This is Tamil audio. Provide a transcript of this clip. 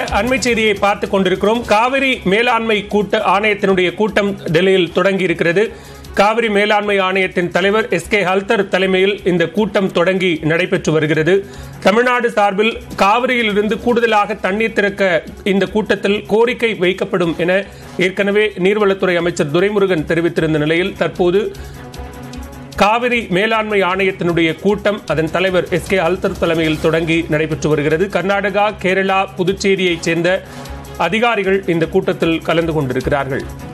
அண்மை செய்தியை பார்த்து கொண்டிருக்கிறோம் காவிரி மேலாண்மை கூட்ட ஆணையத்தினுடைய கூட்டம் டெல்லியில் தொடங்கி இருக்கிறது காவிரி மேலாண்மை ஆணையத்தின் தலைவர் எஸ் கே ஹல்தர் தலைமையில் இந்த கூட்டம் தொடங்கி நடைபெற்று வருகிறது தமிழ்நாடு சார்பில் காவிரியிலிருந்து கூடுதலாக தண்ணீர் திறக்க இந்த கூட்டத்தில் கோரிக்கை வைக்கப்படும் என ஏற்கனவே நீர்வளத்துறை அமைச்சர் துரைமுருகன் தெரிவித்திருந்த நிலையில் தற்போது காவிரி மேலாண்மை ஆணையத்தினுடைய கூட்டம் அதன் தலைவர் எஸ் கே அல்தர் தலைமையில் தொடங்கி நடைபெற்று வருகிறது கர்நாடகா கேரளா புதுச்சேரியைச் சேர்ந்த அதிகாரிகள் இந்த கூட்டத்தில் கலந்து கொண்டிருக்கிறார்கள்